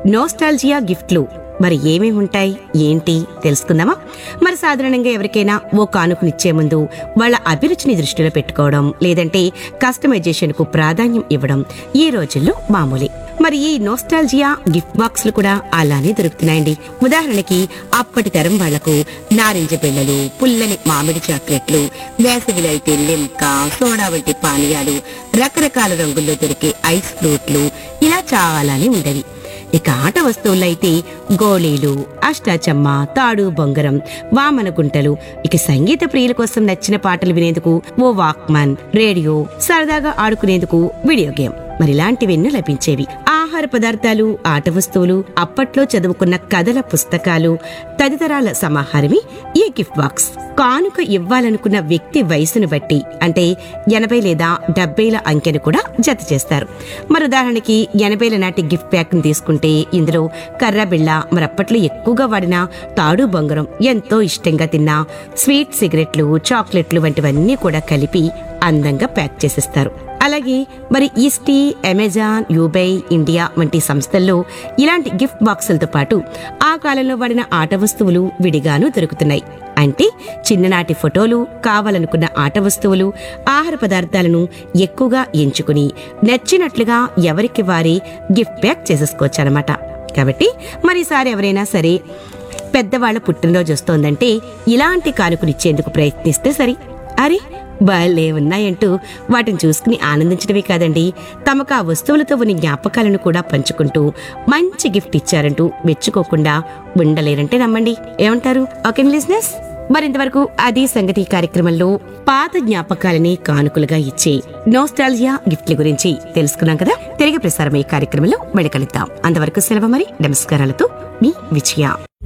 nostalgia గిఫ్ట్లు మరి ఏమేమి ఉంటాయి ఏంటి తెలుసుకుందామా మరి సాధారణంగా ఎవరికైనా ఓ కానుకనిచ్చే ముందు వాళ్ళ అభిరుచిని దృష్టిలో పెట్టుకోవడం లేదంటే కస్టమైజేషన్ కు ప్రాధాన్యం ఇవ్వడం ఈ రోజుల్లో మామూలే మరి ఈ నోస్టాల్జియా గిఫ్ట్ బాక్స్లు కూడా అలానే దొరుకుతున్నాయండి ఉదాహరణకి అప్పటి తరం వాళ్లకు నారింజ పిల్లలు పుల్లని మామిడి చాక్లెట్లు వేసవిలో అయితే లిమ్కా సోడా వంటి పానీయాలు రకరకాల రంగుల్లో దొరికే ఐస్ ఫ్రూట్లు ఇలా చాలానే ఉండేవి ఇక ఆట వస్తువులైతే గోళీలు అష్టాచమ్మ తాడు బొంగరం వామన గుంటలు ఇక సంగీత ప్రియుల కోసం నచ్చిన పాటలు వినేందుకు ఓ వాక్మన్ రేడియో సరదాగా ఆడుకునేందుకు వీడియో గేమ్ మరి ఇలాంటివెన్నో లభించేవి ఆహార పదార్థాలు ఆట వస్తువులు అప్పట్లో చదువుకున్న కథల పుస్తకాలు తదితరాల సమాహారమే ఈ గిఫ్ట్ బాక్స్ కానుక ఇవ్వాలనుకున్న వ్యక్తి వయసును బట్టి అంటే ఎనభై లేదా డెబ్బైల అంకెను కూడా జత చేస్తారు మరి ఉదాహరణకి ఎనభైల నాటి గిఫ్ట్ ప్యాక్ ని తీసుకుంటే ఇందులో కర్ర బిళ్ళ మరి అప్పట్లో ఎక్కువగా వాడిన తాడు బొంగరం ఎంతో ఇష్టంగా తిన్న స్వీట్ సిగరెట్లు చాక్లెట్లు వంటివన్నీ కూడా కలిపి అందంగా ప్యాక్ చేసేస్తారు అలాగే మరి ఈస్టీ అమెజాన్ యూబై ఇండియా వంటి సంస్థల్లో ఇలాంటి గిఫ్ట్ బాక్సులతో పాటు ఆ కాలంలో వాడిన ఆట వస్తువులు విడిగాను దొరుకుతున్నాయి అంటే చిన్ననాటి ఫోటోలు కావాలనుకున్న ఆట వస్తువులు ఆహార పదార్థాలను ఎక్కువగా ఎంచుకుని నచ్చినట్లుగా ఎవరికి వారి గిఫ్ట్ ప్యాక్ చేసేసుకోవచ్చనమాట కాబట్టి మరీసారి ఎవరైనా సరే పెద్దవాళ్ల పుట్టినరోజు వస్తోందంటే ఇలాంటి కానుకనిచ్చేందుకు ప్రయత్నిస్తే సరి అరే భలే ఉన్నాయంటూ వాటిని చూసుకుని ఆనందించడమే కాదండి తమకు ఆ వస్తువులతో ఉన్న జ్ఞాపకాలను కూడా పంచుకుంటూ మంచి గిఫ్ట్ ఇచ్చారంటూ మెచ్చుకోకుండా ఉండలేరంటే నమ్మండి ఏమంటారు ఓకే లిజినెస్ మరింతవరకు అది సంగతి కార్యక్రమంలో పాత జ్ఞాపకాలని కానుకలుగా ఇచ్చే నోస్టాలజియా గిఫ్ట్ల గురించి తెలుసుకున్నాం కదా తిరిగి ప్రసారమయ్యే కార్యక్రమంలో మళ్ళీ కలుద్దాం అంతవరకు సెలవు మరి నమస్కారాలతో మీ విజయ